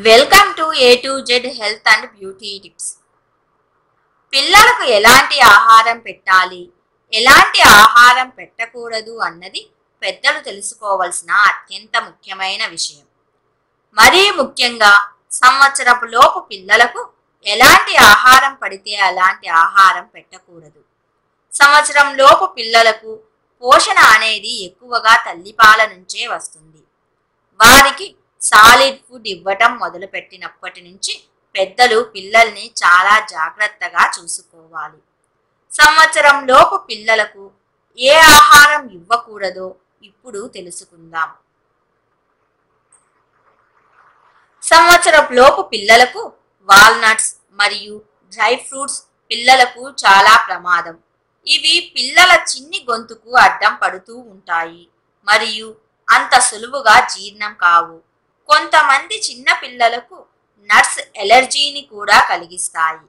welcome to A to Z health and beauty tips పిల్లలకు ఎలాంటి ఆహారం పెట్టాలి ఎలాంటి ఆహారం పెట్టకూడదు అన్నది పెద్దలు తెలుసుకోవాల్సిన అత్యంత ముఖ్యమైన విషయం మరీ ముఖ్యంగా సంవత్సరపు లోపు పిల్లలకు ఎలాంటి ఆహారం పడితే అలాంటి ఆహారం పెట్టకూడదు సంవత్సరం లోపు పిల్లలకు పోషణ అనేది ఎక్కువగా తల్లిపాల నుంచే వస్తుంది వారికి సాలిడ్ ఫుడ్ ఇవ్వటం మొదలుపెట్టినప్పటి నుంచి పెద్దలు పిల్లల్ని చాలా జాగ్రత్తగా చూసుకోవాలి సంవత్సరం లోపు పిల్లలకు ఏ ఆహారం ఇవ్వకూడదో ఇప్పుడు తెలుసుకుందాం సంవత్సరం లోపు పిల్లలకు వాల్నట్స్ మరియు డ్రై ఫ్రూట్స్ పిల్లలకు చాలా ప్రమాదం ఇవి పిల్లల చిన్ని గొంతుకు అడ్డం పడుతూ ఉంటాయి మరియు అంత సులువుగా జీర్ణం కావు కొంతమంది చిన్న పిల్లలకు నట్స్ ఎలర్జీని కూడా కలిగిస్తాయి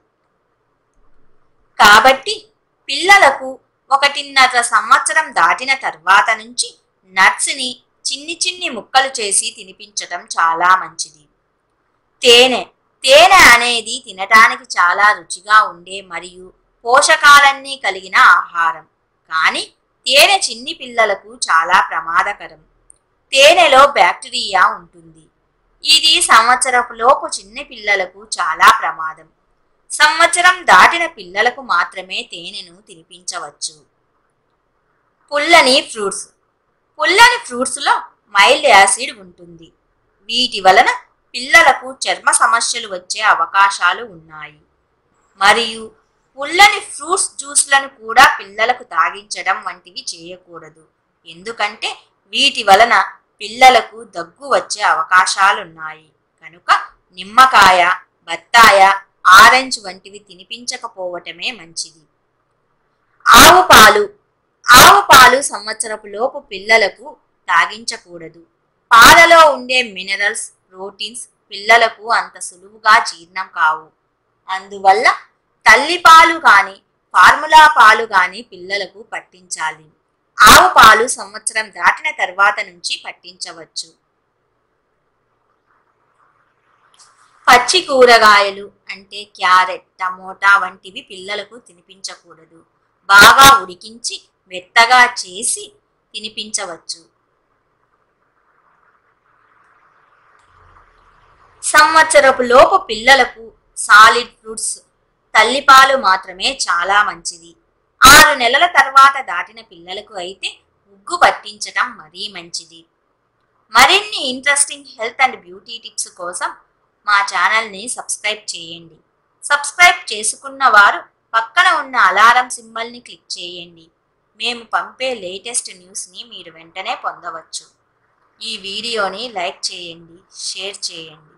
కాబట్టి పిల్లలకు ఒకటిన్నర సంవత్సరం దాటిన తర్వాత నుంచి నట్స్ని చిన్ని చిన్ని ముక్కలు చేసి తినిపించటం చాలా మంచిది తేనె తేనె అనేది తినటానికి చాలా రుచిగా ఉండే మరియు పోషకాలన్నీ కలిగిన ఆహారం కానీ తేనె చిన్ని పిల్లలకు చాలా ప్రమాదకరం తేనెలో బ్యాక్టీరియా ఉంటుంది ఇది సంవత్సరపు లోపు చిన్న పిల్లలకు చాలా ప్రమాదం సంవత్సరం దాటిన పిల్లలకు మాత్రమే తేనెను తినిపించవచ్చు పుల్లని ఫ్రూట్స్ పుల్లని ఫ్రూట్స్లో మైల్డ్ యాసిడ్ ఉంటుంది వీటి వలన పిల్లలకు చర్మ సమస్యలు వచ్చే అవకాశాలు ఉన్నాయి మరియు పుల్లని ఫ్రూట్స్ జ్యూస్లను కూడా పిల్లలకు తాగించడం వంటివి చేయకూడదు ఎందుకంటే వీటి వలన పిల్లలకు దగ్గు వచ్చే అవకాశాలున్నాయి కనుక నిమ్మకాయ బత్తాయ ఆరెంజ్ వంటివి తినిపించకపోవటమే మంచిది ఆవు పాలు ఆవు పాలు సంవత్సరపు లోపు పిల్లలకు తాగించకూడదు పాలలో ఉండే మినరల్స్ ప్రోటీన్స్ పిల్లలకు అంత సులువుగా జీర్ణం కావు అందువల్ల తల్లి పాలు కానీ ఫార్ములా పాలు కానీ పిల్లలకు పట్టించాలి ఆవు పాలు సంవత్సరం దాటిన తర్వాత నుంచి పట్టించవచ్చు పచ్చి కూరగాయలు అంటే క్యారెట్ టమోటా వంటివి పిల్లలకు తినిపించకూడదు బాగా ఉడికించి మెత్తగా చేసి తినిపించవచ్చు సంవత్సరపు లోపు పిల్లలకు సాలిడ్ ఫ్రూట్స్ తల్లిపాలు మాత్రమే చాలా మంచిది ఆరు నెలల తర్వాత దాటిన పిల్లలకు అయితే ఉగ్గు పట్టించటం మరీ మంచిది మరిన్ని interesting health and beauty tips కోసం మా ఛానల్ని సబ్స్క్రైబ్ చేయండి సబ్స్క్రైబ్ చేసుకున్న వారు పక్కన ఉన్న అలారం సింబల్ని క్లిక్ చేయండి మేము పంపే లేటెస్ట్ న్యూస్ని మీరు వెంటనే పొందవచ్చు ఈ వీడియోని లైక్ చేయండి షేర్ చేయండి